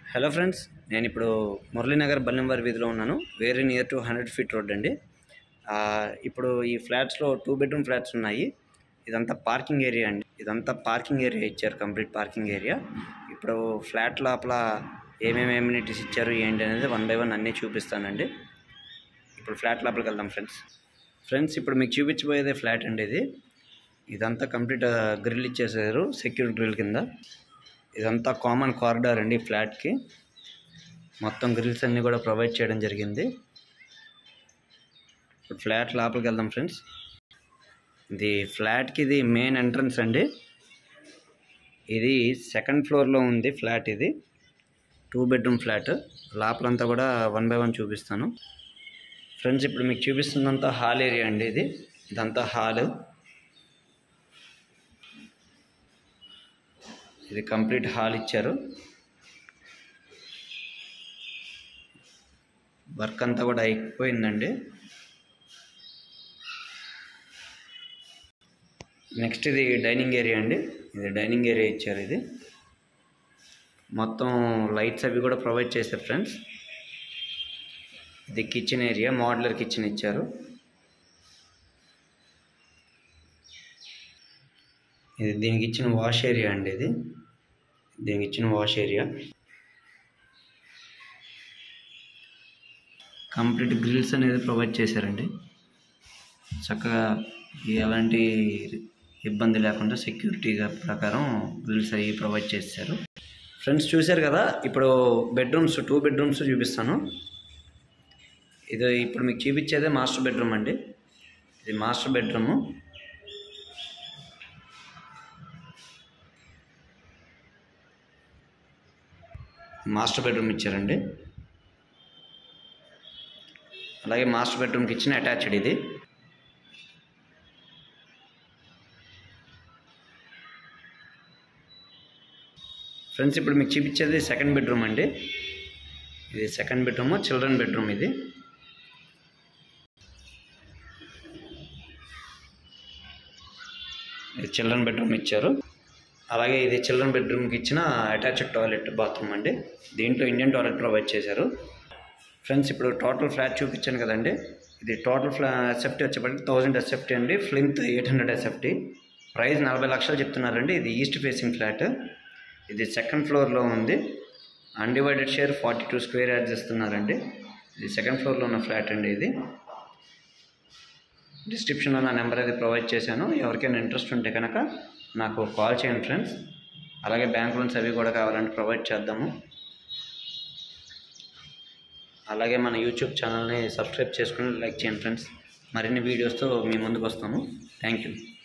hello friends నేను ఇప్పుడు మురళీనగర్ బల్లింవారి వీధిలో ఉన్నాను very near to hundred feet road అండి ఆ, ఇప్పుడు ఈ ఫ్లాట్స్లో టూ బెడ్రూమ్ ఫ్లాట్స్ ఉన్నాయి ఇదంతా పార్కింగ్ ఏరియా అండి ఇదంతా పార్కింగ్ ఏరియా ఇచ్చారు కంప్లీట్ పార్కింగ్ ఏరియా ఇప్పుడు ఫ్లాట్ లోపల ఏమేమి ఎమ్యూనిటీస్ ఇచ్చారు ఏంటి అనేది వన్ బై వన్ అన్నీ చూపిస్తానండి ఇప్పుడు ఫ్లాట్ లోపలికి వెళ్దాం ఫ్రెండ్స్ ఫ్రెండ్స్ ఇప్పుడు మీకు చూపించబోయేదే ఫ్లాట్ అండి ఇది ఇదంతా కంప్లీట్ గ్రిల్ ఇచ్చేసారు సెక్యూర్ గ్రిల్ కింద ఇదంతా కామన్ కారిడార్ అండి ఫ్లాట్కి మొత్తం గ్రిల్స్ అన్నీ కూడా ప్రొవైడ్ చేయడం జరిగింది ఇప్పుడు ఫ్లాట్ లోపలికి వెళ్దాం ఫ్రెండ్స్ ఇది ఫ్లాట్కి ఇది మెయిన్ ఎంట్రన్స్ అండి ఇది సెకండ్ ఫ్లోర్లో ఉంది ఫ్లాట్ ఇది టూ బెడ్రూమ్ ఫ్లాట్ లోపలంతా కూడా వన్ బై వన్ చూపిస్తాను ఫ్రెండ్స్ ఇప్పుడు మీకు చూపిస్తుందంతా హాల్ ఏరియా అండి ఇది ఇదంతా హాల్ ఇది కంప్లీట్ హాల్ ఇచ్చారు వర్క్ అంతా కూడా అయిపోయిందండి నెక్స్ట్ ఇది డైనింగ్ ఏరియా అండి ఇది డైనింగ్ ఏరియా ఇచ్చారు ఇది మొత్తం లైట్స్ అవి కూడా ప్రొవైడ్ చేశారు ఫ్రెండ్స్ ఇది కిచెన్ ఏరియా మోడ్యులర్ కిచెన్ ఇచ్చారు ఇది దీనికి ఇచ్చిన వాష్ ఏరియా అండి ఇది దీనికి ఇచ్చిన వాష్ ఏరియా కంప్లీట్ గ్రిల్స్ అనేది ప్రొవైడ్ చేశారండి చక్కగా ఎలాంటి ఇబ్బంది లేకుండా సెక్యూరిటీగా ప్రకారం గ్రిల్స్ అవి ప్రొవైడ్ చేశారు ఫ్రెండ్స్ చూశారు కదా ఇప్పుడు బెడ్రూమ్స్ టూ బెడ్రూమ్స్ చూపిస్తాను ఇది ఇప్పుడు మీకు చూపించేదే మాస్టర్ బెడ్రూమ్ అండి ఇది మాస్టర్ బెడ్రూము మాస్టర్ బెడ్రూమ్ ఇచ్చారండి అలాగే మాస్టర్ బెడ్రూమ్కి ఇచ్చిన అటాచ్డ్ ఇది ఫ్రెండ్స్ ఇప్పుడు మీకు చూపించేది సెకండ్ బెడ్రూమ్ అండి ఇది సెకండ్ బెడ్రూమ్ చిల్డ్రన్ బెడ్రూమ్ ఇది ఇది చిల్డ్రన్ బెడ్రూమ్ ఇచ్చారు అలాగే ఇది చిల్డ్రన్ బెడ్రూమ్కి ఇచ్చిన అటాచ్డ్ టాయిలెట్ బాత్రూమ్ అండి దీంట్లో ఇండియన్ టాయిలెట్ ప్రొవైడ్ చేశారు ఫ్రెండ్స్ ఇప్పుడు టోటల్ ఫ్లాట్ చూపించాను కదండి ఇది టోటల్ ఫ్లా ఎస్ఎఫ్టీ వచ్చేప్పటికి థౌజండ్ ఎస్ఎఫ్టీ అండి plinth eight hundred SFT price నలభై లక్షలు చెప్తున్నారండి ఇది ఈస్ట్ ఫేసింగ్ ఫ్లాట్ ఇది సెకండ్ ఫ్లోర్లో ఉంది undivided share forty two square yards ఇస్తున్నారండి ఇది సెకండ్ ఫ్లోర్లో ఉన్న ఫ్లాట్ అండి ఇది డిస్క్రిప్షన్లో నా నెంబర్ అది ప్రొవైడ్ చేశాను ఎవరికైనా ఇంట్రెస్ట్ ఉంటే కనుక నాకు కాల్ చేయండి ఫ్రెండ్స్ అలాగే బ్యాంక్ లోన్స్ అవి కూడా కావాలంటే ప్రొవైడ్ చేద్దాము అలాగే మన యూట్యూబ్ ఛానల్ని సబ్స్క్రైబ్ చేసుకుని లైక్ చేయండి ఫ్రెండ్స్ మరిన్ని వీడియోస్తో మీ ముందుకు వస్తాము థ్యాంక్ యూ